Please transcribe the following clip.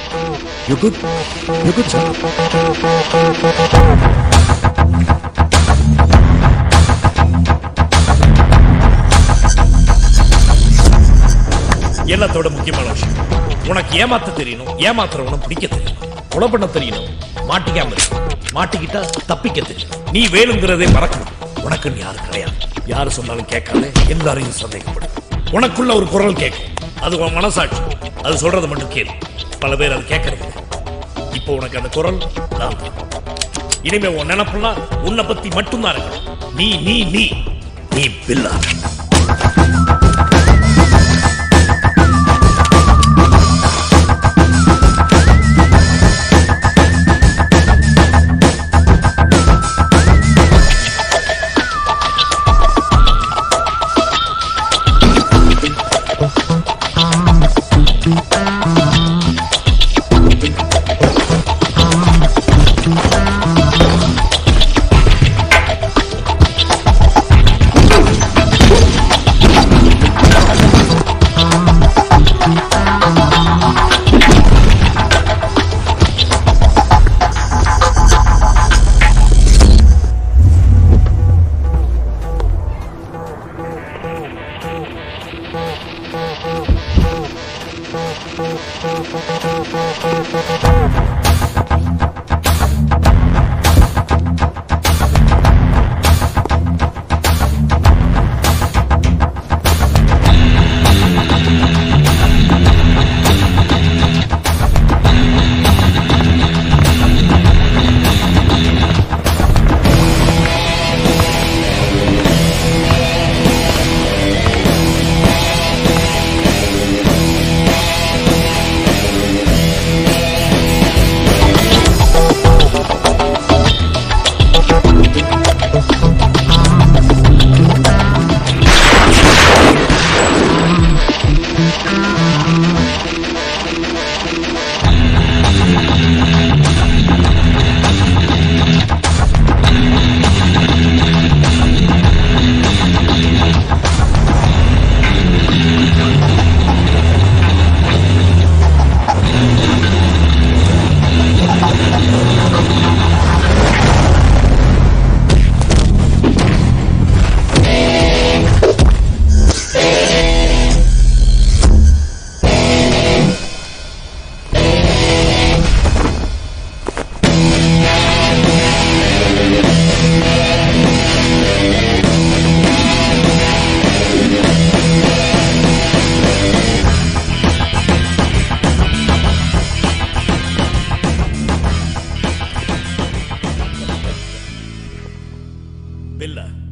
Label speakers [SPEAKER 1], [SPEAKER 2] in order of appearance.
[SPEAKER 1] You good you good sir
[SPEAKER 2] எல்லாத்தோட முக்கியமான விஷயம் உனக்கு ஏமாத்த தெரியணும் ஏமாத்துறவனும் பிடிக்க தெரியணும் கொலை பண்ண தெரியணும் மாட்டிக்காம இருக்கணும் மாட்டிக்கிட்டா தப்பிக்க தெரியும் நீ வேணுங்கிறதே மறக்கணும் உனக்குன்னு யாரும் கிடையாது யாரு சொன்னாலும் கேட்காத எல்லாரையும் சந்தேகப்படும் உனக்குள்ள ஒரு குரல் கேட்கும் அது உன் மனசாட்சி அது சொல்றதை மட்டும் கேளு பல பேர் அது கேட்கறது இல்லை. இப்போ உனக்கு அந்த குரல் நான் தான். இனிமே உன் நினப்பெல்லாம் உன்னை பத்தி மட்டும்தான் இருக்கணும் நீ நீ நீ நீ பில்லா பில்லா